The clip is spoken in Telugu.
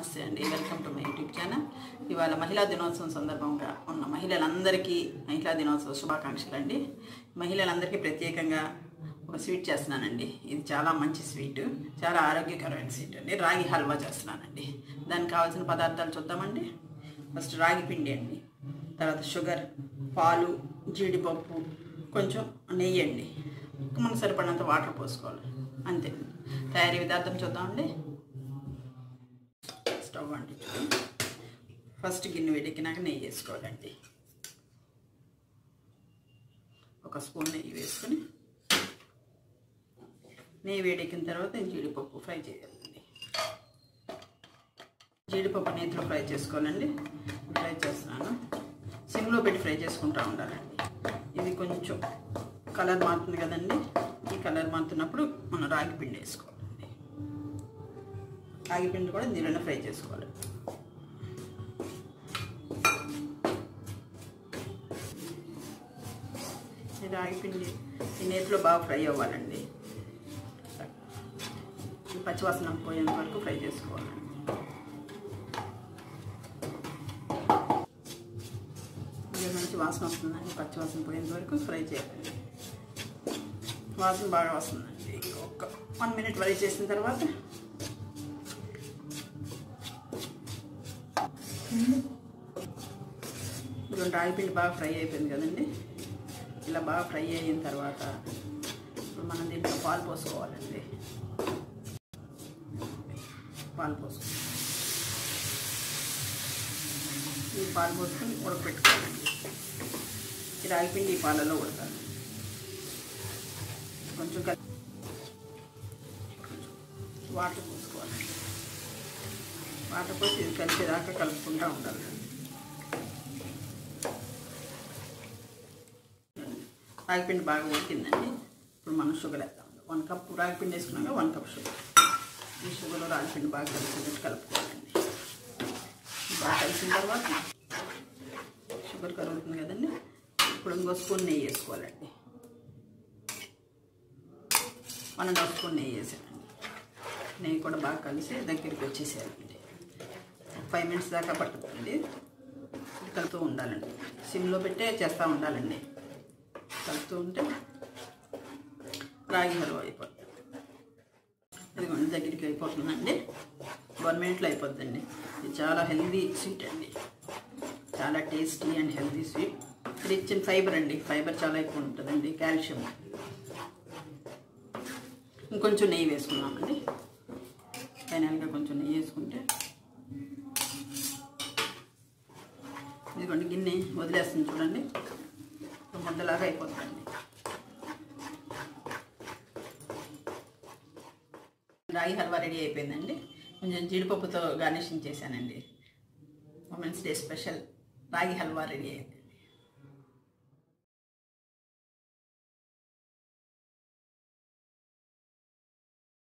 నమస్తే అండి welcome to my YouTube channel ఇవాళ మహిళా దినోత్సవం సందర్భంగా ఉన్న మహిళలందరికీ మహిళా దినోత్సవ శుభాకాంక్షలు అండి మహిళలందరికీ ప్రత్యేకంగా ఒక స్వీట్ చేస్తున్నానండి ఇది చాలా మంచి స్వీట్ చాలా ఆరోగ్యకరమైన స్వీట్ అండి రాగి హల్వా చేస్తున్నానండి దానికి కావాల్సిన పదార్థాలు చూద్దామండి ఫస్ట్ రాగి పిండి అండి తర్వాత షుగర్ పాలు జీడిపప్పు కొంచెం నెయ్యి అండి మనకు సరిపడినంత వాటర్ పోసుకోవాలి అంతే తయారీ విధార్థం చూద్దామండి స్టవ్ అంటించుకొని ఫస్ట్ గిన్నె వేడెక్కినాక నెయ్యి వేసుకోవాలండి ఒక స్పూన్ నెయ్యి వేసుకొని నెయ్యి వేడెక్కిన తర్వాత జీడిపప్పు ఫ్రై చేయాలండి జీడిపప్పు నేతిలో ఫ్రై చేసుకోవాలండి ఫ్రై చేస్తున్నాను సిమ్లో పెట్టి ఫ్రై చేసుకుంటూ ఉండాలండి ఇది కొంచెం కలర్ మారుతుంది కదండి ఈ కలర్ మారుతున్నప్పుడు మనం రాగి పిండి వేసుకోవాలండి రాగి పిండి కూడా దీనిలో ఫ్రై చేసుకోవాలి ఈ రాగి పిండి ఈ నేతిలో బాగా ఫ్రై అవ్వాలండి ఈ పచ్చివాసన పోయేంత వరకు ఫ్రై చేసుకోవాలండి ఇది మంచి వాసన వస్తుందండి పచ్చి వాసన పోయేంత వరకు ఫ్రై చేయాలండి వాసన బాగా వస్తుందండి ఒక వన్ మినిట్ ఫ్రై చేసిన తర్వాత ఇదిగోండి రాగిపిండి బాగా ఫ్రై అయిపోయింది కదండి ఇలా బాగా ఫ్రై అయిన తర్వాత ఇప్పుడు మనం దీంట్లో పాలు పోసుకోవాలండి పాలు పోసుకో ఈ పాలు పోసుకొని ఉడకపెట్టుకోవాలండి ఈ రాగిపిండి ఈ పాలలో ఉడకాలి కొంచెం కలి వాటర్ పోసుకోవాలండి వాటర్ పోసి ఇది కలిసేదాకా కలుపుకుంటూ ఉండాలి రాగిపిండి బాగా ఉడికిందండి ఇప్పుడు మనం షుగర్ వేద్దాం వన్ కప్ రాగిపిండి వేసుకున్నాక వన్ కప్ షుగర్ ఈ షుగర్ రాగిపిండి బాగా కలిసేటట్టు కలుపుకోవాలండి బాగా కలిసిన తర్వాత షుగర్ కరుగుతుంది కదండి ఇప్పుడు ఇంకో స్పూన్ నెయ్యి వేసుకోవాలండి వన్ అండ్ హాఫ్ స్పూన్ నెయ్యి వేసానండి నెయ్యి కూడా బాగా కలిసి దగ్గరికి వచ్చేసేయాలండి ఫైవ్ మినిట్స్ దాకా పట్టుకుంది కలుపుతూ ఉండాలండి సిమ్లో పెట్టే చేస్తూ ఉండాలండి కలుపుతూ ఉంటే రాగి హల్వా అయిపోతుంది ఇదిగోండి దగ్గరికి అయిపోతుందండి వన్ మినిట్లో అయిపోతుందండి ఇది చాలా హెల్దీ స్వీట్ అండి చాలా tasty and healthy sweet rich in fibre అండి ఫైబర్ చాలా ఎక్కువ ఉంటుందండి కాల్షియం ఇంకొంచెం నెయ్యి వేసుకున్నామండి ఫైనల్గా కొంచెం నెయ్యి వేసుకుంటే ఇదిగోండి గిన్నె వదిలేస్తుంది చూడండి ముద్దలాగా అయిపోతుందండి రాగి హల్వా రెడీ అయిపోయిందండి కొంచెం జీడిపప్పుతో గార్నిషింగ్ చేశానండి women's day special ragi halwa ready అయింది